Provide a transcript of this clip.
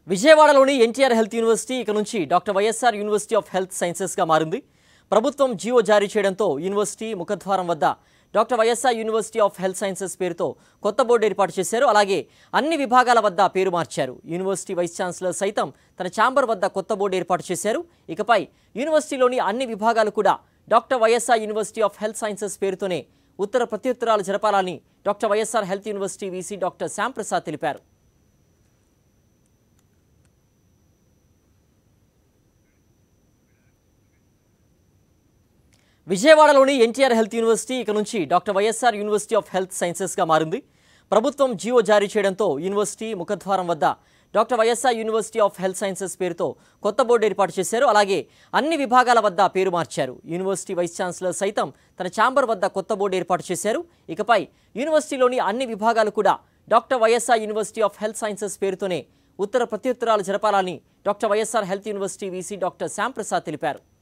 విజయవాడలోని NTR health university ఇక నుంచి doctor YSR university of health సైన్సెస్గా మారింది ప్రభుత్వం జీవో జారీ చేయడంతో యూనివర్సిటీ ముఖద్వారం వద్ద doctor YSR university of health sciences పేరుతో కొత్త బోర్డు ఏర్పాటు చేశారు అలాగే అన్ని విభాగాల వద్ద పేరు మార్చారు యూనివర్సిటీ వైస్ ఛాన్సలర్ సైతం తన ఛాంబర్ వద్ద కొత్త బోర్డు ఏర్పాటు చేశారు ఇకపై యూనివర్సిటీలోని అన్ని విభాగాలు కూడా doctor YSR university of health sciences పేరుతోనే ఉత్తర ప్రత్యుత్తరాలు జరపాలని doctor YSR health university VC doctor Shyam Prasad తెలిపారు విజయవాడలోని ఎన్టీఆర్ హెల్త్ యూనివర్సిటీ ఇక నుంచి doctor YSR university of health సైన్సెస్గా మారింది ప్రభుత్వం జీవో జారీ చేయడంతో యూనివర్సిటీ ముఖద్వారం వద్ద doctor YSR university of health sciences పేరుతో కొత్త బోర్డు ఏర్పాటు చేశారు అలాగే అన్ని విభాగాల వద్ద పేరు మార్చారు యూనివర్సిటీ వైస్ ఛాన్సలర్ సైతం తన ఛాంబర్ వద్ద కొత్త బోర్డు ఏర్పాటు చేశారు ఇకపై యూనివర్సిటీలోని అన్ని విభాగాలు కూడా doctor YSR university of health sciences పేరుతోనే ఉత్తర ప్రత్యుత్తరాలు జరపాలని doctor YSR health university VC doctor Shyam Prasad తెలిపారు